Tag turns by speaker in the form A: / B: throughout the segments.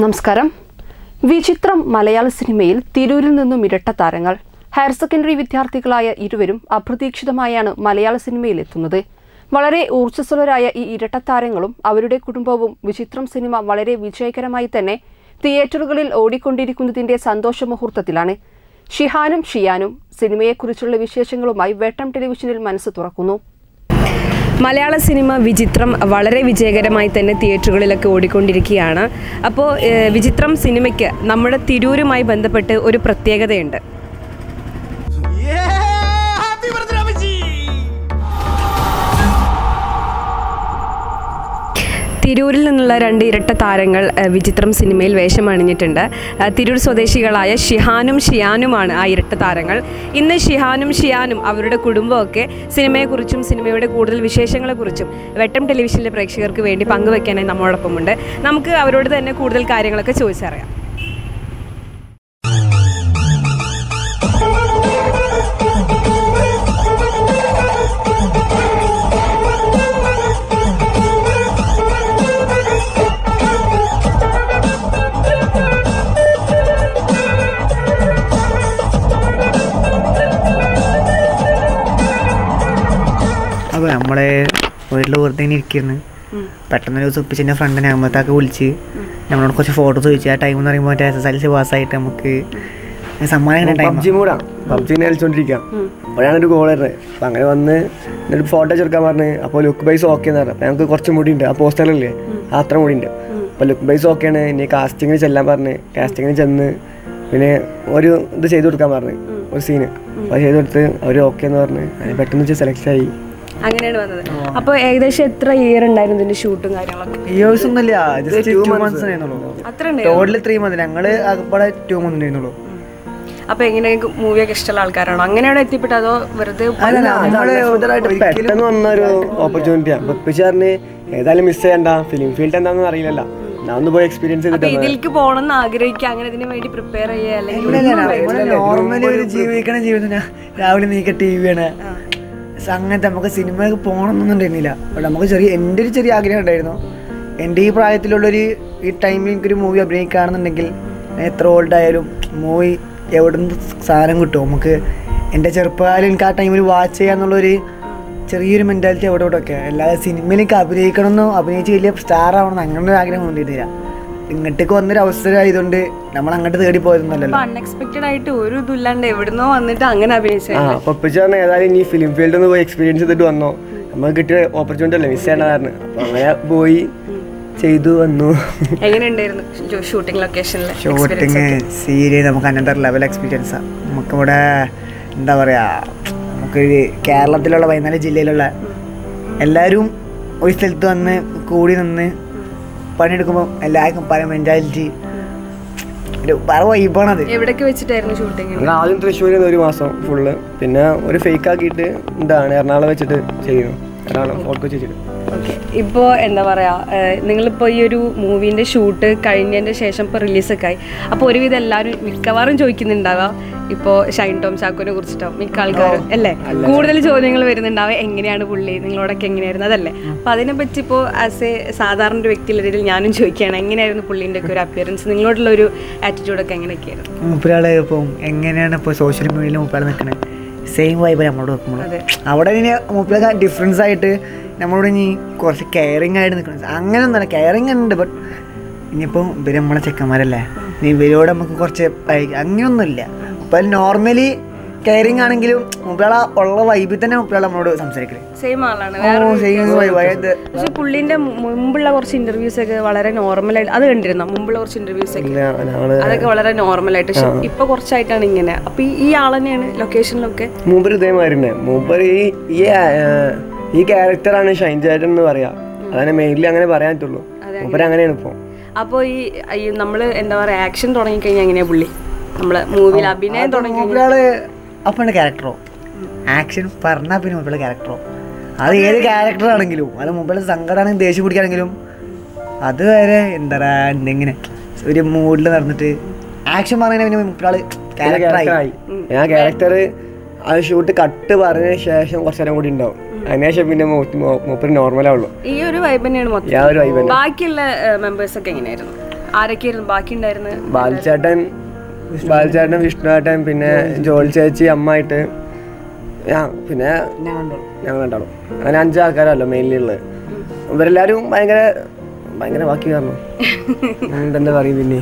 A: നമസ്കാരം വിചിത്രം മലയാള സിനിമയിൽ തിരൂരിൽ നിന്നും ഇരട്ട താരങ്ങൾ ഹയർ സെക്കൻഡറി വിദ്യാർത്ഥികളായ ഇരുവരും അപ്രതീക്ഷിതമായാണ് മലയാള സിനിമയിൽ എത്തുന്നത് വളരെ ഊർജ്ജസ്വലരായ ഈ ഇരട്ട താരങ്ങളും അവരുടെ കുടുംബവും വിചിത്രം സിനിമ വളരെ വിജയകരമായി തന്നെ തിയേറ്ററുകളിൽ ഓടിക്കൊണ്ടിരിക്കുന്നതിന്റെ സന്തോഷ മുഹൂർത്തത്തിലാണ് ഷിഹാനും ഷിയാനും സിനിമയെക്കുറിച്ചുള്ള വിശേഷങ്ങളുമായി വേട്ടം ടെലിവിഷനിൽ മനസ്സ് തുറക്കുന്നു
B: മലയാള സിനിമ വിചിത്രം വളരെ വിജയകരമായി തന്നെ തിയേറ്ററുകളിലൊക്കെ ഓടിക്കൊണ്ടിരിക്കുകയാണ് അപ്പോൾ ഏഹ്, വിചിത്രം സിനിമയ്ക്ക് നമ്മുടെ തിരൂരുമായി ബന്ധപ്പെട്ട് ഒരു പ്രത്യേകതയുണ്ട്
C: Yeah! Happy birthday, Ramaji!
B: തിരൂരിൽ നിന്നുള്ള രണ്ട് ഇരട്ട താരങ്ങൾ ഏഹ്, വിചിത്രം സിനിമയിൽ വേഷമണിഞ്ഞിട്ടുണ്ട് ഏഹ്, തിരൂർ സ്വദേശികളായ ഷിഹാനും ഷിയാനുമാണ് ആ ഇരട്ട താരങ്ങൾ ഇന്ന് ഷിഹാനും ഷിയാനും അവരുടെ കുടുംബമൊക്കെ സിനിമയെക്കുറിച്ചും സിനിമയുടെ കൂടുതൽ വിശേഷങ്ങളെക്കുറിച്ചും വെട്ടം ടെലിവിഷനിലെ പ്രേക്ഷകർക്ക് വേണ്ടി പങ്കുവെക്കാനായി നമ്മോടൊപ്പമുണ്ട് നമുക്ക് അവരോട് തന്നെ കൂടുതൽ കാര്യങ്ങളൊക്കെ ചോദിച്ചറിയാം
D: അപ്പോൾ നമ്മളെ വീട്ടിൽ വെറുതെ ഇങ്ങനെ ഇരിക്കുന്നു പെട്ടെന്ന് ഒരു ദിവസം ഉപ്പിച്ചിൻ്റെ ഫ്രണ്ടിനെ അമ്മത്താക്ക് വിളിച്ച് നമ്മളോട് കുറച്ച് ഫോട്ടോസ് ചോദിച്ചു ആ ടൈം എന്ന് പറയുമ്പോൾ മറ്റേ എസ് എസ് എൽ സി പാസ്സായിട്ട് നമുക്ക് സമ്മാനം ടൈം
E: പബ്ജി മൂടാണ് പബ്ജി കളിച്ചോണ്ടിരിക്കാം അപ്പോഴാണ് ഒരു ഗോൾ വരുന്നത് അപ്പം അങ്ങനെ വന്ന് എന്നിട്ട് ഫോട്ടോ ചെറുക്കാൻ പറഞ്ഞ് അപ്പോൾ ലുക്ക് ബൈസ് ഓക്കെ എന്ന് പറഞ്ഞു അപ്പോൾ ഞങ്ങൾക്ക് കുറച്ച് മുടി ഉണ്ട് ആ പോസ്റ്ററില്ലേ ആ അത്ര മുടി ഉണ്ട് അപ്പോൾ ലുക്ക് ബൈസ് ഓക്കെയാണ് ഇനി കാസ്റ്റിങ്ങിന് ചെല്ലാൻ പറഞ്ഞ് കാസ്റ്റിങ്ങിന് ചെന്ന് പിന്നെ ഒരു ഇത് ചെയ്ത് കൊടുക്കാൻ പറഞ്ഞു ഒരു സീന് അപ്പോൾ ചെയ്ത് കൊടുത്ത് അവർ ഓക്കെ എന്ന് പറഞ്ഞ് അതിന് പെട്ടെന്ന് വെച്ച് സെലക്ട് ആയി
B: അങ്ങനെയാണ് വന്നത് അപ്പോൾ ഏകദേശം എത്ര ഇയർ ഉണ്ടായിരുന്നു ഇതിന്റെ ഷൂട്ടും കാര്യങ്ങളൊക്കെ
D: ഇയേഴ്സ് ഒന്നുമില്ല ജസ്റ്റ് ടു മന്ത്സ് ആയിരുന്നുള്ളൂ
B: അത്ര ഉണ്ട്
D: ടോട്ടൽ ത്രീ മന്ത് ഞങ്ങള് അവിടെ ടു മന്ത് ഉണ്ടായിരുന്നുള്ളൂ
B: അപ്പൊ എങ്ങനെ മൂവിയൊക്കെ ഇഷ്ടമുള്ള ആൾക്കാരാണോ അങ്ങനെയാണ് എത്തിപ്പെട്ടത് അതോ വെറുതെ
D: നമ്മള്
E: പെട്ടെന്ന് വന്ന ഒരു ഓപ്പർച്യൂണിറ്റിയാണ് അപ്പോൾ ഇപ്പിച്ച് പറഞ്ഞ് ഏതായാലും മിസ് ചെയ്യണ്ട ഫിലിം ഫീൽഡ് എന്താണെന്ന് അറിയില്ലല്ലോ ഞാൻ ഒന്ന് പോയി എക്സ്പീരിയൻസ്
B: അപ്പൊ
E: ചെയ്തിട്ട്
B: ഇതിലേക്ക് പോകണം എന്ന് ആഗ്രഹിക്കുക അങ്ങനെ ഇതിനു വേണ്ടി പ്രിപ്പയർ ചെയ്യുക അല്ലെങ്കിൽ
D: നോർമലി ഒരു ജീവിക്കണ ജീവിതം രാവിലെ നീക്ക ടി വി ആണ് അങ്ങനത്തെ നമുക്ക് സിനിമയൊക്കെ പോകണമെന്നൊന്നും ഉണ്ടായിരുന്നില്ല പക്ഷെ നമുക്ക് ചെറിയ എൻ്റെ ഒരു ചെറിയ ആഗ്രഹം ഉണ്ടായിരുന്നു എൻ്റെ ഈ പ്രായത്തിലുള്ളൊരു ഈ ടൈമിൽ എനിക്കൊരു മൂവി അഭിനയിക്കുകയാണെന്നുണ്ടെങ്കിൽ ഞാൻ എത്ര ഓൾഡ് ആയാലും മൂവി എവിടെ നിന്ന് സാധനം കിട്ടും നമുക്ക് എൻ്റെ ചെറുപ്പകാലം എനിക്ക് ആ ടൈമിൽ വാച്ച് ചെയ്യാന്നുള്ളൊരു ചെറിയൊരു മെൻറ്റാലിറ്റി അവിടെ ഇവിടെ ഒക്കെ അല്ലാതെ സിനിമയിലേക്ക് അഭിനയിക്കണമെന്നോ അഭിനയിച്ച് വലിയ സ്റ്റാർ ആവണമെന്ന് അങ്ങനെ ഒരു ആഗ്രഹം കൊണ്ടിരുന്നില്ല ഇങ്ങോട്ടേക്ക് വന്നൊരു അവസരം ആയതുകൊണ്ട് നമ്മൾ അങ്ങോട്ട് തേടി പോയതൊന്നുമല്ലല്ലോ
B: അൺഎക്സ്പെക്ടഡ് ആയിട്ട് ഒരു ഇതുമില്ലാണ്ട് എവിടുന്നോ വന്നിട്ട് അങ്ങനെ അഭിനയിച്ചത്
E: ആ അപ്പോൾ ഇപ്പിച്ച് പറഞ്ഞ ഏതായാലും ഇനി ഫിലിം ഫീൽഡിൽ നിന്ന് പോയി എക്സ്പീരിയൻസ് ചെയ്തിട്ട് വന്നോ നമുക്ക് കിട്ടിയ ഓപ്പർച്യൂണിറ്റി അല്ലേ മിസ് ചെയ്യേണ്ടതായിരുന്നു അപ്പോൾ അങ്ങനെ പോയി ചെയ്തു വന്നു
B: എങ്ങനെ ഉണ്ടായിരുന്നു ഷൂട്ടിംഗ് ലൊക്കേഷനിൽ
D: ഷൂട്ടിങ് സീരിയൽ നമുക്ക് അനന്തർ ലെവൽ എക്സ്പീരിയൻസാണ് നമുക്കിവിടെ എന്താ പറയുക നമുക്ക് കേരളത്തിലുള്ള വയനാട് ജില്ലയിലുള്ള എല്ലാവരും ഒരു സ്ഥലത്ത് വന്ന് കൂടി നിന്ന് പണിയെടുക്കുമ്പോൾ എല്ലാവർക്കും പല മെൻറ്റാലിറ്റി ഒരു പല വൈബാണത്
B: എവിടൊക്കെ വെച്ചിട്ടായിരുന്നു ഷൂട്ടിംഗ്
E: ഞങ്ങൾ ആദ്യം തൃശ്ശൂരിൽ നിന്ന് ഒരു മാസം ഫുള്ള് പിന്നെ ഒരു ഫേക്ക് ആക്കിയിട്ട് എന്താണ് എറണാകുളം വെച്ചിട്ട് ചെയ്യുന്നു എറണാകുളം ഫോർട്ട് കൊച്ചി വെച്ചിട്ട്
B: ഓക്കെ ഇപ്പോൾ എന്താ പറയുക നിങ്ങളിപ്പോൾ ഈ ഒരു മൂവീൻ്റെ ഷൂട്ട് കഴിഞ്ഞതിൻ്റെ ശേഷം ഇപ്പോൾ റിലീസൊക്കെ ആയി അപ്പോൾ ഒരുവിധം എല്ലാവരും മിക്കവാറും ചോദിക്കുന്നുണ്ടാവാം ഇപ്പോൾ ഷൈൻ ടോം ചാക്കോനെ കുറിച്ചിട്ടാവും മിക്ക ആൾക്കാരും അല്ലേ കൂടുതൽ ചോദ്യങ്ങൾ വരുന്നുണ്ടാവുക എങ്ങനെയാണ് പുള്ളി നിങ്ങളോടൊക്കെ എങ്ങനെയായിരുന്നു അതല്ലേ അപ്പോൾ അതിനെപ്പറ്റി ഇപ്പോൾ ആസ് എ സാധാരണ ഒരു വ്യക്തിയുള്ള രീതിയിൽ ഞാനും ചോദിക്കുകയാണ് എങ്ങനെയായിരുന്നു പുള്ളീൻ്റെ ഒക്കെ ഒരു അപ്പിയറൻസ് നിങ്ങളോടുള്ള ഒരു ആറ്റിറ്റ്യൂഡൊക്കെ എങ്ങനെയൊക്കെയായിരുന്നു
D: മൂപ്പരാള് ഇപ്പം എങ്ങനെയാണ് ഇപ്പോൾ സോഷ്യൽ മീഡിയയിൽ മൂപ്പരാൾ നിൽക്കണത് സെയിം വൈബ് നമ്മളോട് വെക്കുമ്പോൾ അവിടെ ഇനി മൂപ്പരൊക്കെ ഡിഫറൻസ് ആയിട്ട് നമ്മളോട് ഇനി കുറച്ച് കെയറിങ് ആയിട്ട് നിൽക്കണം അങ്ങനെ ഒന്നല്ല കെയറിങ് ഉണ്ട് ബട്ട് ഇനിയിപ്പം ഇവര് നമ്മളെ ചെക്കന്മാരല്ലേ ഇനി ഇവരോട് നമുക്ക് കുറച്ച് പഴകി- അങ്ങനെയൊന്നുമില്ല അപ്പം നോർമലി കെയറിങ് ആണെങ്കിലും മൂപ്പരാള ഉള്ള വൈബിൽ തന്നെ മൂപ്പരാൾ നമ്മളോട് സംസാരിക്കല്
B: സെയിം ആളാണ്
D: ഓ സെയിം വൈബ് അതായത്
B: പക്ഷെ പുള്ളിന്റെ മു- മുമ്പുള്ള കുറച്ച് ഇന്റർവ്യൂസ് ഒക്കെ വളരെ നോർമലായിട്ട് അത് കണ്ടിരുന്നോ മുമ്പുള്ള കുറച്ച് ഇന്റർവ്യൂസ് ഒക്കെ
E: ഇല്ല ഞങ്ങള്
B: അതൊക്കെ വളരെ നോർമലായിട്ട് പക്ഷെ ഇപ്പൊ കുറച്ചായിട്ടാണ് ഇങ്ങനെ അപ്പൊ ഈ- ഈ ആൾ തന്നെയാണ് ലൊക്കേഷനിലൊക്കെ
E: മൂപ്പര് ഇതേമാതിരി തന്നെ മൂപ്പര് ഈ ഈ ആ, ഈ ക്യാരക്ടറാണ് ഷൈൻ ചേട്ടൻ എന്ന് പറയാ അതാണ് മെയിൻലി അങ്ങനെ പറയാൻ പറ്റുള്ളൂ മൂപ്പര് അങ്ങനെയാണ് ഇപ്പോൾ
B: അപ്പോൾ ഈ ഈ നമ്മള് എന്താ പറയാ ആക്ഷൻ തുടങ്ങിക്കഴിഞ്ഞാൽ എങ്ങനെയാ പുള്ളി നമ്മള് മൂവിയിൽ അഭിനയം തുടങ്ങി
D: മൂപ്പരാള് അപ്പൻ്റെ ക്യാരക്ടറോ ആക്ഷൻ പറഞ്ഞാൽ പിന്നെ മൂപ്പരുടെ ക്യാരക്ടറോ അത് ഏത് ക്യാരക്ടർ ആണെങ്കിലും അത് മൂപ്പരുടെ സങ്കടമാണെങ്കിലും ദേഷ്യം പിടിക്കുകയാണെങ്കിലും അതുവരെ എന്താ എന്തെങ്ങനെ ഒരു മൂഡിൽ നടന്നിട്ട് ആക്ഷൻ പറഞ്ഞാൽ പിന്നെ മൂപ്പരാള് ക്യാരക്ടറായി
E: ക്യാരക്ടറായി ഞാൻ ക്യാരക്ടർ ആ ഷൂട്ട് കട്ട് പറഞ്ഞതിന് ശേഷം കുറച്ച് നേരം കൂടി ഉണ്ടാവും അതിനുശേഷം പിന്നെ മൂപ്പര് നോർമലാവുള്ളൂ
B: ഈ ഒരു വൈബ് തന്നെയാണ് മൊത്തം
E: ആ ഒരു vibe തന്നെ.
B: ബാക്കിയുള്ള മെമ്പേഴ്സ് ഒക്കെ എങ്ങനെയായിരുന്നു ആരൊക്കെയായിരുന്നു ബാക്കി ഉണ്ടായിരുന്നത്
E: ബാലചേട്ടൻ ബാലചേട്ടൻ വിഷ്ണുവേട്ടൻ പിന്നെ ജോൾ ചേച്ചി അമ്മായിട്ട് ഞാൻ പിന്നെ ഞങ്ങൾ ഉണ്ടാവും അങ്ങനെ അഞ്ച് ആൾക്കാരല്ലോ മെയിൻലി ഉള്ളത് ഇവരെല്ലാരും ഭയങ്കര ഭയങ്കര ബാക്കി പറഞ്ഞു എന്താ പറയും പിന്നെ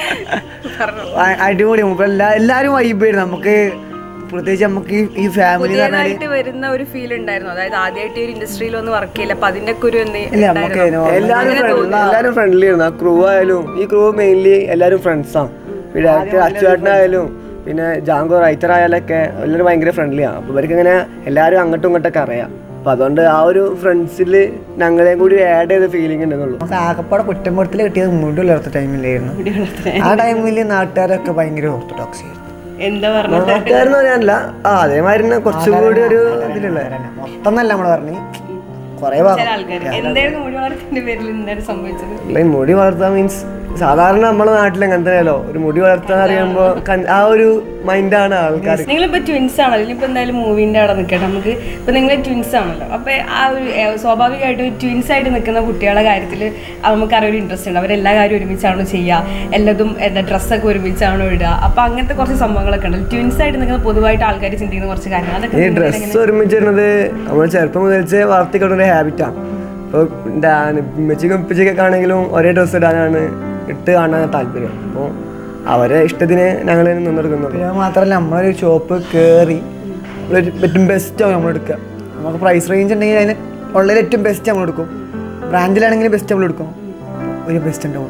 D: അ- അടിപൊളി മുമ്പ് എല്ലാ എല്ലാരും വൈബായിരുന്നു നമുക്ക് പ്രത്യേകിച്ച് നമുക്ക് ഈ- ഈ ഫാമിലി എന്ന് പറഞ്ഞാല്
B: പുതിയതായിട്ട് വരുന്ന ഒരു ഫീൽ ഉണ്ടായിരുന്നു അതായത് ആദ്യമായിട്ട് ഒരു ഇൻഡസ്ട്രിയിൽ ഒന്ന് വർക്ക് ചെയ്യില്ല അപ്പൊ അതിന്റെ ഒക്കെ ഒരു എന്ത്
D: ഇല്ല നമുക്ക്
B: ഉണ്ടായിരുന്നോ?
E: എല്ലാരും friend- എല്ലാരും ഫ്രണ്ട്ലി ആയിരുന്നു ആ ക്രൂ ആയാലും ഈ ക്രൂ മെയിൻലി എല്ലാരും ഫ്രണ്ട്സാണ് പിന്നെ ഡയറക്ടർ അച്ചുവേട്ടനായാലും പിന്നെ ജാങ്കോ റൈറ്റർ ആയാലൊക്കെ എല്ലാവരും ഭയങ്കര ഫ്രണ്ട്ലിയാണ് അപ്പോൾ ഇവർക്ക് ഇങ്ങനെ എല്ലാവരും അങ്ങോട്ടും ഇങ്ങോട്ടൊക്കെ അറിയാം അപ്പോൾ അതുകൊണ്ട് ആ ഒരു ഫ്രണ്ട്സിൽ ഞങ്ങളെയും കൂടി ആഡ് ചെയ്ത ഫീലിംഗ് ഉണ്ടെന്നുള്ളൂ
D: നമുക്ക് ആകപ്പാടെ കുറ്റമ്പുറത്തിൽ കിട്ടിയത് മുടി വളർത്ത ടൈമിലായിരുന്നു ആ ടൈമിൽ നാട്ടുകാരൊക്കെ ഭയങ്കര ഓർത്തഡോക്സ് ആയിരുന്നു
B: എന്താ പറഞ്ഞത്
E: നാട്ടുകാരെന്ന് പറയാനല്ല ആ അതേമാതിരി തന്നെ കുറച്ചും കൂടി ഒരു ഇതിലുള്ള
D: മൊത്തം എന്നല്ല നമ്മൾ പറഞ്ഞു കൊറേ ഭാഗം
B: ചില ആൾക്കാർ എന്തായിരുന്നു മുടി വളർത്തിന്റെ പേരിൽ എന്തായിരുന്നു സംഭവിച്ചത്
E: അല്ല ഈ മുടി വളർത്താൻ മീൻസ് സാധാരണ നമ്മുടെ നാട്ടിൽ എങ്ങനത്തെ ഒരു മുടി വളർത്താന്ന് അറിയുമ്പോൾ ആ ഒരു മൈൻഡാണ് ആൾക്കാർ
B: നിങ്ങളിപ്പോ ട്വിൻസ് ആണല്ലോ ഇനിയിപ്പോ എന്തായാലും മൂവിന്റെ അവിടെ നിൽക്കട്ടെ നമുക്ക് ഇപ്പൊ നിങ്ങൾ ട്വിൻസ് ആണല്ലോ അപ്പൊ ആ ഒരു ഏ, സ്വാഭാവികമായിട്ടും ട്വിൻസ് ആയിട്ട് നിൽക്കുന്ന കുട്ടികളുടെ കാര്യത്തിൽ നമുക്കറിയാം ഒരു ഇൻട്രസ്റ്റ് ഉണ്ട് അവരെല്ലാ കാര്യം ഒരുമിച്ചാണോ ചെയ്യുക എല്ലാതും എന്താ ഡ്രസ്സൊക്കെ ഒരുമിച്ചാണോ ഇടുക അപ്പൊ അങ്ങനത്തെ കുറച്ച് സംഭവങ്ങളൊക്കെ ഉണ്ടല്ലോ ട്വിൻസ് ആയിട്ട് നിൽക്കുന്ന പൊതുവായിട്ട് ആൾക്കാർ ചിന്തിക്കുന്ന കുറച്ച് കാര്യങ്ങൾ അതൊക്കെ
E: ഈ ഡ്രസ്സ് ഒരുമിച്ചിരുന്നത് നമ്മൾ ചെറുപ്പം മുതൽച്ചേ വളർത്തിക്കൊണ്ടുള്ള ഒരു ഹാബിറ്റാണ് ഇപ്പോൾ ഉമ്മച്ചിക്കും ഉപ്പച്ചിക്കൊക്കെ ആണെങ്കിലും ഒരേ ഡ്രസ്സ് ഇടാനാണ് ഇട്ട് കാണാൻ താല്പര്യം അപ്പോൾ അവരെ ഇഷ്ടത്തിന് ഞങ്ങൾ നിന്നെടുക്കുന്നുള്ളൂ
D: പിന്നെ അത് മാത്രമല്ല നമ്മളൊരു ഷോപ്പ് കയറി ഒരു ഏറ്റവും ബെസ്റ്റ് ആവും നമ്മൾ എടുക്കുക നമുക്ക് പ്രൈസ് റേഞ്ച് ഉണ്ടെങ്കിൽ അതിന് ഉള്ളതിൽ ഏറ്റവും ബെസ്റ്റ് നമ്മൾ എടുക്കും ബ്രാൻഡിലാണെങ്കിൽ ബെസ്റ്റ് നമ്മൾ എടുക്കും ഒരു ബെസ്റ്റ് ഉണ്ടാവും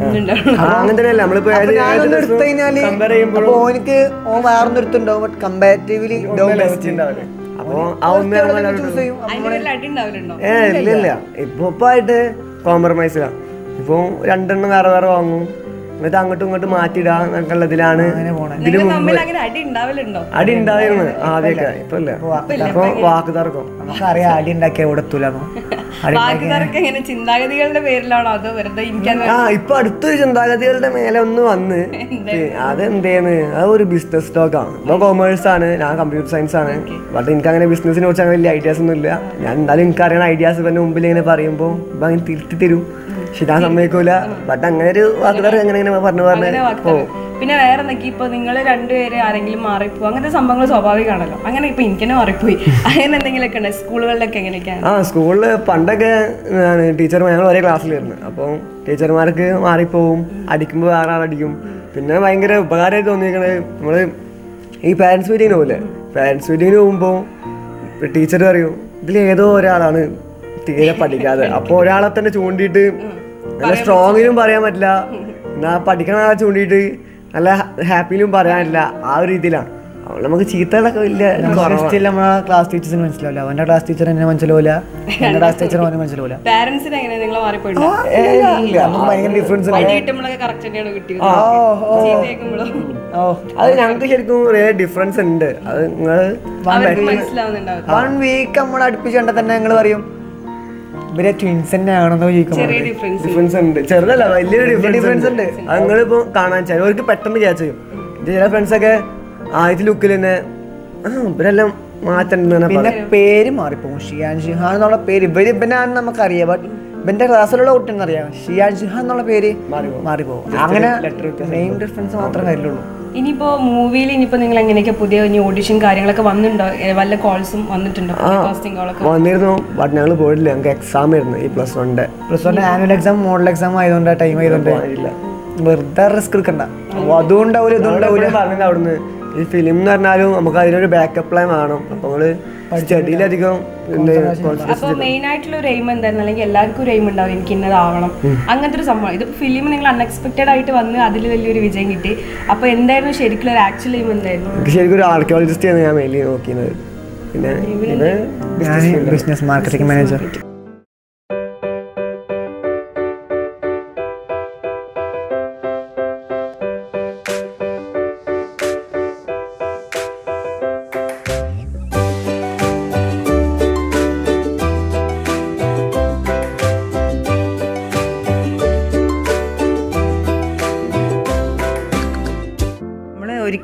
E: അങ്ങനെ തന്നെയല്ല നമ്മളിപ്പോൾ
D: അപ്പൊ ഞാനൊന്ന് എടുത്തു കഴിഞ്ഞാല്
E: കമ്പയർ ചെയ്യുമ്പോൾ
D: അപ്പൊ ഓനിക്ക് ഓൻ വേറൊന്നും എടുത്തുണ്ടാവും ബട്ട് കമ്പാരിറ്റീവ്ലി ബെസ്റ്റ്
E: ഉണ്ടാവില്ല അപ്പോൾ ആ ഒന്ന് നമ്മളെല്ലാവരും
D: ചൂസ് ചെയ്യും
B: അതിന്റെ പേരിൽ അടി ഉണ്ടാവലുണ്ടോ
E: ഏ ഇല്ല ഇല്ല ഇപ്പൊ ഇപ്പൊ ആയിട്ട് കോംപ്രമൈസിലാ ഇപ്പൊ രണ്ടെണ്ണം വേറെ വേറെ വാങ്ങും എന്നിട്ട് അങ്ങോട്ടും ഇങ്ങോട്ടും മാറ്റിയിടാ എന്നൊക്കെയുള്ളതിലാണ് ഇതിന്
B: നിങ്ങൾ തമ്മിൽ അങ്ങനെ അടി ഉണ്ടാവലുണ്ടോ
E: അടി ഉണ്ടായിരുന്നു ആദ്യമൊക്കെ ഇപ്പൊ ഇല്ല ഇപ്പൊ വാക്ക് തർക്കം
D: നമുക്കറിയാം അടി ഉണ്ടാക്കിയ ഇവിടെ എത്തൂലെന്നോ അടി
B: ബാക്കി തർക്കം ഇങ്ങനെ ചിന്താഗതികളുടെ പേരിലാണോ അതോ വെറുതെ എനിക്കത്
E: ആ ഇപ്പൊ അടുത്തൊരു ചിന്താഗതികളുടെ മേലെ ഒന്ന് വന്ന് അതെന്തേന്ന് അത് ഒരു ബിസിനസ് സ്റ്റോക്കാണ് ഇപ്പൊ കൊമേഴ്സ് ആണ് ഞാൻ കമ്പ്യൂട്ടർ സയൻസ് ആണ് ബട്ട് എനിക്ക് അങ്ങനെ ബിസിനസിനെ കുറിച്ച് അങ്ങനെ വലിയ ഐഡിയാസ് ഒന്നും ഇല്ല ഞാൻ എന്തായാലും എനിക്ക് അറിയണ ഐഡിയാസ് ഇവന്റെ മുമ്പിൽ ഇങ്ങനെ പറയുമ്പോൾ ഇപ്പൊ അങ്ങനെ തിരുത്തി തരും പക്ഷെ ഞാൻ സമ്മതിക്കൂല ബട്ട് അങ്ങനെ ഒരു വാക്കുതർ അങ്ങനെ ഇങ്ങനെ പറഞ്ഞു
B: അങ്ങനെ
E: പറഞ്ഞ്
B: വാക്തവം. പിന്നെ വേറെ എന്തൊക്കെ ഇപ്പൊ നിങ്ങൾ രണ്ടുപേര് ആരെങ്കിലും മാറിപ്പോ അങ്ങനത്തെ സംഭവങ്ങൾ സ്വാഭാവികമാണല്ലോ അങ്ങനെ ഇപ്പൊ എനിക്ക് തന്നെ മാറിപ്പോയി അങ്ങനെ എന്തെങ്കിലുമൊക്കെ ഉണ്ട് സ്കൂളുകളിലൊക്കെ എങ്ങനെയൊക്കെയാണ്
E: ആ സ്കൂളിൽ പണ്ടൊക്കെ ടീച്ചർ ഞങ്ങൾ ഒരേ ക്ലാസ്സിലായിരുന്നു അപ്പോൾ ടീച്ചർമാർക്ക് മാറിപ്പോവും അടിക്കുമ്പോൾ വേറെ ആളടിക്കും പിന്നെ ഭയങ്കര ഉപകാരമായിട്ട് തോന്നിയിരിക്കണത് നമ്മൾ ഈ പാരൻസ് മീറ്റിങ്ങിന് പോകില്ലേ പാരൻസ് മീറ്റിങ്ങിന് പോകുമ്പോൾ ടീച്ചർ പറയും ഇതിൽ ഏതോ ഒരാളാണ് തീരെ പഠിക്കാതെ അപ്പോൾ ഒരാളെ തന്നെ ചൂണ്ടിയിട്ട് നല്ല സ്ട്രോങ്ങിലും പറയാൻ പറ്റില്ല എന്നാ പഠിക്കണ ആളെ ചൂണ്ടിയിട്ട് നല്ല ഹാപ്പിയിലും പറയാൻ പറ്റില്ല ആ ഒരു രീതിയിലാണ് അപ്പോൾ നമുക്ക് ചീത്തകളൊക്കെ വലിയ കുറവാണ്
D: സ്റ്റിൽ നമ്മളെ ക്ലാസ് ടീച്ചേഴ്സിന് മനസ്സിലാവില്ല അവന്റെ ക്ലാസ് ടീച്ചർ എന്നെ മനസ്സിലാവില്ല എന്റെ ക്ലാസ് ടീച്ചർ അവനെ മനസ്സിലാവില്ല
B: പാരന്റ്സിന് എങ്ങനെ നിങ്ങൾ മാറിപ്പോയിട്ടുണ്ടോ
D: നമുക്ക് ഭയങ്കര ഡിഫറൻസ്
B: അടി കിട്ടുമ്പോഴൊക്കെ കറക്റ്റ് തന്നെയാണ് കിട്ടിയത് ചീത്തയേക്കുമ്പോഴോ
D: ഓ
E: അത് ഞങ്ങൾക്ക് ശരിക്കും റിയൽ ഡിഫറൻസ് ഉണ്ട് അത് നിങ്ങൾ
B: അവർക്ക് മനസ്സിലാവുന്നുണ്ടാവും
D: വൺ വീക്ക് നമ്മൾ അടുപ്പിച്ച് കണ്ടാൽ തന്നെ ഞങ്ങൾ പറയും ഇവരെ ട്വിൻസ് തന്നെ ആണെന്നോ ചോദിക്കും
B: ചെറിയ ഡിഫറൻസ്
E: ഡിഫറൻസ് ഉണ്ട് ചെറുതല്ല വലിയൊരു ഡിഫറൻസ് ഉണ്ട് അത് നിങ്ങളിപ്പോ കാണാൻ ചിലവർക്ക് പെട്ടെന്ന് ക്യാച്ച് ചെയ്യും ഇത് ചില ഫ്രണ്ട്സ് ഒക്കെ ആദ്യത്തെ ലുക്കിൽ തന്നെ ആ ഇവരെല്ലാം മാറ്റണ്ടെന്ന്
D: പിന്നെ പേര് മാറിപ്പോകും ഷിയാൻ ഷിഹാൻ എന്നുള്ള പേര് ഇവര് ഇവനാണെന്ന് നമുക്കറിയാം ബട്ട് ഇവന്റെ ക്ലാസ്സിലുള്ള കുട്ടിയെന്ന് അറിയാം ഷിയാൻ ഷിഹാൻ എന്നുള്ള പേര് മാറിപ്പോകും അങ്ങനെ മെയിൻ ഡിഫറൻസ് മാത്രമേ കാര്യമുള്ളൂ
B: ഇനിയിപ്പോ മൂവിയിൽ ഇനിയിപ്പോ നിങ്ങൾ എങ്ങനെയൊക്കെ പുതിയ ഇനി ഓഡിഷൻ കാര്യങ്ങളൊക്കെ വന്നിട്ടുണ്ടോ ഏ, വല്ല കോൾസും വന്നിട്ടുണ്ടോ കാസ്റ്റിംഗ് കോളൊക്കെ
E: വന്നിരുന്നു ബട്ട് ഞങ്ങൾ പോയിട്ടില്ല ഞങ്ങൾക്ക് എക്സാം ആയിരുന്നു ഈ പ്ലസ് വണ്ണിന്റെ
D: plus one annual exam model exam ആയതുകൊണ്ട് ടൈം ആയതുകൊണ്ട് വെറുതെ റിസ്ക് എടുക്കണ്ട അപ്പൊ അതും ഉണ്ടാവില്ല ഇതും ഉണ്ടാവില്ല
E: പറഞ്ഞത് അവിടുന്ന് ഈ ഫിലിം എന്ന് പറഞ്ഞാലും നമുക്ക് അതിനൊരു ബാക്കപ്പ് പ്ലാൻ വേണം അപ്പൊ നമ്മള് സ്റ്റഡിയിലധികം
B: അപ്പൊ മെയിൻ ആയിട്ടുള്ള ഒരു എയിം എന്തായിരുന്നു അല്ലെങ്കിൽ എല്ലാവർക്കും ഒരു എയിം ഉണ്ടാവും എനിക്ക് ഇന്നതാവണം അങ്ങനത്തെ ഒരു സംഭവം ഇത് ഫിലിം നിങ്ങൾ അൺഎക്സ്പെക്റ്റഡ് ആയിട്ട് വന്ന് അതിൽ വലിയൊരു വിജയം കിട്ടി അപ്പൊ എന്തായിരുന്നു ശരിക്കും ഒരു ആക്ച്വൽ എയിം എന്തായിരുന്നു
E: എനിക്ക് ശരിക്കും ഒരു ആർക്കിയോളജിസ്റ്റ് ആണ് ഞാൻ മെയിൻലി നോക്കിയത് പിന്നെ ഇത്
D: ഞാൻ ബിസിനസ് മാർക്കറ്റിംഗ് മാനേജർ
F: നമ്മൾ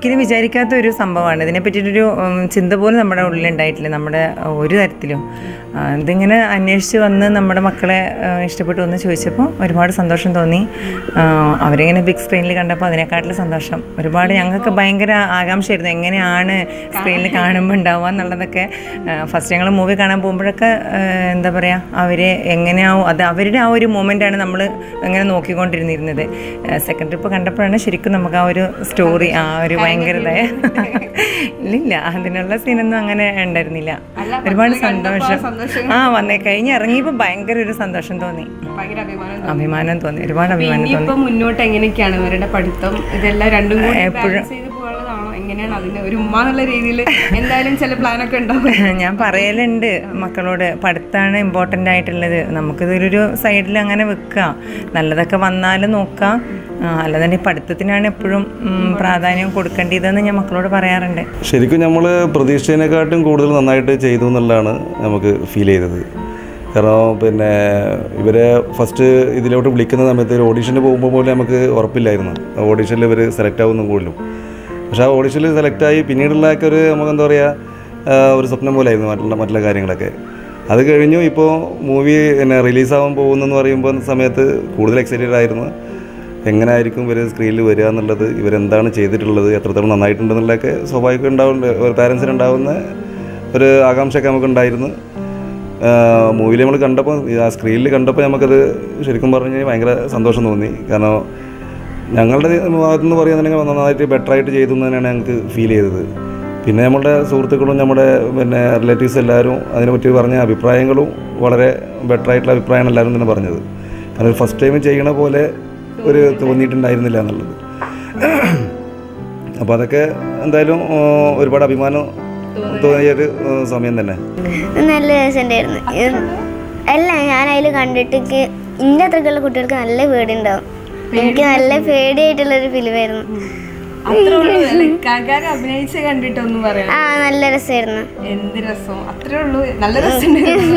F: ഒരിക്കലും വിചാരിക്കാത്ത ഒരു സംഭവമാണ് ഇതിനെ പറ്റിയിട്ടൊരു ഉം, ചിന്ത പോലും നമ്മുടെ ഉള്ളിൽ ഉണ്ടായിട്ടില്ല നമ്മുടെ അഹ്, ഒരു തരത്തിലും ആ, ഇതിങ്ങനെ അന്വേഷിച്ച് വന്ന് നമ്മുടെ മക്കളെ ആ, ഇഷ്ടപ്പെട്ടു എന്ന് ചോദിച്ചപ്പോൾ ഒരുപാട് സന്തോഷം തോന്നി ആ, അവരിങ്ങനെ ബിഗ് സ്ക്രീനിൽ കണ്ടപ്പോൾ അതിനെക്കാട്ടിലും സന്തോഷം ഒരുപാട് ഞങ്ങൾക്ക് ഭയങ്കര ആകാംക്ഷയായിരുന്നു എങ്ങനെയാണ് സ്ക്രീനിൽ കാണുമ്പോൾ ഉണ്ടാവുക എന്നുള്ളതൊക്കെ ഫസ്റ്റ് ഞങ്ങൾ മൂവി കാണാൻ പോകുമ്പോഴൊക്കെ ആ, എന്താ പറയുക അവരെ എങ്ങനെയാവും അത് അവരുടെ ആ ഒരു മൊമെൻ്റാണ് നമ്മൾ ഇങ്ങനെ നോക്കിക്കൊണ്ടിരുന്നിരുന്നത് സെക്കൻഡ് ട്രിപ്പ് കണ്ടപ്പോഴാണ് ശരിക്കും നമുക്ക് ആ ഒരു സ്റ്റോറി ആ ഒരു ഭയങ്കര ഇതായ ഇല്ലില്ല അതിനുള്ള സീനൊന്നും അങ്ങനെ ഉണ്ടായിരുന്നില്ല ഒരുപാട് സന്തോഷം ആ വന്നേ കഴിഞ്ഞ് ഇറങ്ങിയപ്പോൾ ഭയങ്കര ഒരു സന്തോഷം തോന്നി
B: ഭയങ്കര അഭിമാനം
F: അഭിമാനം തോന്നി ഒരുപാട് അഭിമാനം തോന്നി
B: ഇനിയിപ്പോ മുന്നോട്ട് എങ്ങനെയൊക്കെയാണ് ഇവരുടെ പഠിത്തം ഇതെല്ലാം രണ്ടും കൂടി balance ചെയ്ത് പോകാനുള്ളതാണോ എങ്ങനെയാണ് അതിന്റെ ഒരു ഉമ്മ എന്നുള്ള രീതിയിൽ എന്തായാലും ചില പ്ലാനൊക്കെ ഉണ്ടാവും
F: ഞാൻ പറയലുണ്ട് മക്കളോട് പഠിത്തമാണ് ഇമ്പോർട്ടൻ്റ് ആയിട്ടുള്ളത് നമുക്കിതൊരു സൈഡിൽ അങ്ങനെ വെക്കുക നല്ലതൊക്കെ വന്നാലും നോക്കാം ആ, അല്ലാതെ പഠിത്തത്തിനാണ് എപ്പോഴും ഉം, പ്രാധാന്യം കൊടുക്കേണ്ടതെന്ന് ഞാൻ മക്കളോട് പറയാറുണ്ട്
G: ശരിക്കും നമ്മൾ പ്രതീക്ഷിച്ചതിനെക്കാട്ടും കൂടുതൽ നന്നായിട്ട് ചെയ്തു എന്നുള്ളതാണ് നമുക്ക് ഫീൽ ചെയ്തത് കാരണം പിന്നെ ഇവരെ ഫസ്റ്റ് ഇതിലോട്ട് വിളിക്കുന്ന സമയത്ത് ഒരു ഓഡീഷന് പോകുമ്പോൾ പോലും നമുക്ക് ഉറപ്പില്ലായിരുന്നു ഓഡീഷനിൽ ഇവർ സെലക്ട് ആവുന്നു പോലും പക്ഷേ ആ ഓഡീഷനിൽ സെലക്ട് ആയി പിന്നീടുള്ളതൊക്കെ ഒരു നമുക്ക് എന്താ പറയുക ആ, ഒരു സ്വപ്നം പോലെയായിരുന്നു മറ്റുള്ള മറ്റുള്ള കാര്യങ്ങളൊക്കെ അത് കഴിഞ്ഞു ഇപ്പോൾ മൂവി പിന്നെ റിലീസാവാൻ പോകുന്നെന്ന് പറയുമ്പോൾ സമയത്ത് കൂടുതൽ എക്സൈറ്റഡ് ആയിരുന്നു എങ്ങനെയായിരിക്കും ഇവർ സ്ക്രീനിൽ വരിക എന്നുള്ളത് ഇവരെന്താണ് ചെയ്തിട്ടുള്ളത് എത്രത്തോളം നന്നായിട്ടുണ്ടെന്നുള്ളതൊക്കെ സ്വാഭാവികം ഉണ്ടാവുന്ന ഒരു പാരൻസിന് ഉണ്ടാവുന്ന ഒരു ആകാംക്ഷയൊക്കെ നമുക്കുണ്ടായിരുന്നു മൂവിയിൽ നമ്മൾ കണ്ടപ്പോൾ ആ സ്ക്രീനിൽ കണ്ടപ്പോൾ നമുക്കത് ശരിക്കും പറഞ്ഞു കഴിഞ്ഞാൽ ഭയങ്കര സന്തോഷം തോന്നി കാരണം ഞങ്ങളുടെ ഭാഗത്തുനിന്ന് പറയുന്നുണ്ടെങ്കിൽ നന്നായിട്ട് ബെറ്ററായിട്ട് ചെയ്തു എന്ന് തന്നെയാണ് ഞങ്ങൾക്ക് ഫീൽ ചെയ്തത് പിന്നെ നമ്മുടെ സുഹൃത്തുക്കളും നമ്മുടെ പിന്നെ റിലേറ്റീവ്സ് എല്ലാവരും അതിനെപ്പറ്റി പറഞ്ഞ അഭിപ്രായങ്ങളും വളരെ ബെറ്ററായിട്ടുള്ള അഭിപ്രായമാണ് എല്ലാവരും തന്നെ പറഞ്ഞത് കാരണം ഫസ്റ്റ് ടൈം ചെയ്യണ പോലെ ഒരു തോന്നിയിട്ടുണ്ടായിരുന്നില്ല എന്നുള്ളത് അപ്പോൾ അതൊക്കെ എന്തായാലും ആ, ഒരുപാട് അഭിമാനം തോന്നിയൊരു ആ, സമയം തന്നെ
H: നല്ല രസമുണ്ടായിരുന്നു ഇത് അല്ല ഞാൻ അതിൽ കണ്ടിട്ട് എനിക്ക് ഇന്റെ അത്രക്കുള്ള കുട്ടികൾക്ക് നല്ല പേടിയുണ്ടാവും എനിക്ക് നല്ല പേടിയായിട്ടുള്ളൊരു ഫിലിമായിരുന്നു
B: അത്രേ ഉള്ളൂ അല്ലേ? കാക്കാരെ അഭിനയിച്ച് കണ്ടിട്ടൊന്നും പറയാം
H: ആ നല്ല രസമായിരുന്നു
B: എന്ത് രസം അത്രേ ഉള്ളൂ നല്ല രസം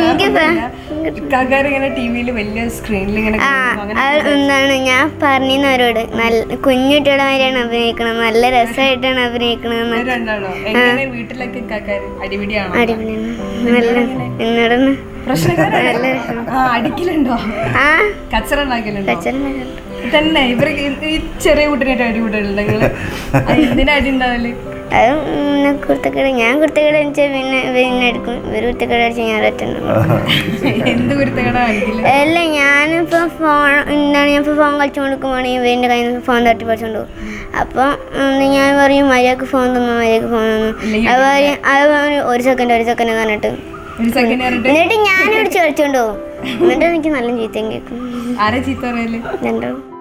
B: കാക്കാര് ഇങ്ങനെ ടി വിയിൽ വലിയ സ്ക്രീനിൽ ഇങ്ങനെ
H: ആ
B: കാണുമ്പോ അങ്ങനെ
H: അത് എന്താണ് ഞാൻ പറഞ്ഞവരോട് നല്ല കുഞ്ഞുട്ടിയുടെ മാതിരിയാണ് അഭിനയിക്കണം നല്ല രസമായിട്ടാണ് അഭിനയിക്കണമെന്ന്
B: രണ്ടാണോ എങ്ങനെ വീട്ടിലൊക്കെ കാക്കാര് അടിപിടിയാണോ
H: അടിപൊളിയാണ് നല്ല എന്നോടൊന്ന്
B: പ്രശ്നക്കാരല്ലേ ആ അടിക്കലുണ്ടോ
H: ആ
B: കച്ചറ ഉണ്ടാക്കലുണ്ടോ
H: കച്ചറ
B: തന്നെ ഇവർക്ക് ഈ- ഈ ചെറിയ കുട്ടീനായിട്ട് അടി കൂട്ടലുണ്ട് നിങ്ങള് എന്തിനാ അടി ഉണ്ടാവല്
H: അത് പിന്നെ കുർത്തക്കട ഞാൻ കുർത്തക്കട അടിച്ചാൽ പിന്നെ പിന്നെ എടുക്കും ഇവർ കുർത്തക്കട അടിച്ചാൽ ഞാൻ ഒറ്റ
B: എന്ത് കുരുത്തകട അടിക്കില്ല
H: അല്ല ഞാനിപ്പോ ഫോൺ എന്താണ് ഞാൻ ഇപ്പോൾ ഫോൺ കളിച്ചുകൊണ്ടിരിക്കുമ്പോഴാണെങ്കിൽ ഇവൻ്റെ കയ്യിൽ നിന്ന് ഫോൺ തട്ടി പറിച്ചോണ്ട് പോകും അപ്പോൾ ഞാൻ പറയും മര്യാദക്ക് ഫോൺ തന്നു മര്യാദക്ക് ഫോൺ തന്നു അത് പറയും അത് പറയും ഒരു സെക്കൻഡ് ഒരു സെക്കൻഡ് പറഞ്ഞിട്ട്
B: ഒരു സെക്കൻഡ് പറഞ്ഞിട്ട്
H: എന്നിട്ട് ഞാൻ ഇടിച്ച് കളിച്ചോണ്ട് പോകും എന്നിട്ട് എനിക്ക് നല്ല ചീത്തയും കേൾക്കും
B: ആരെ ചീത്ത പറയല്
H: രണ്ടും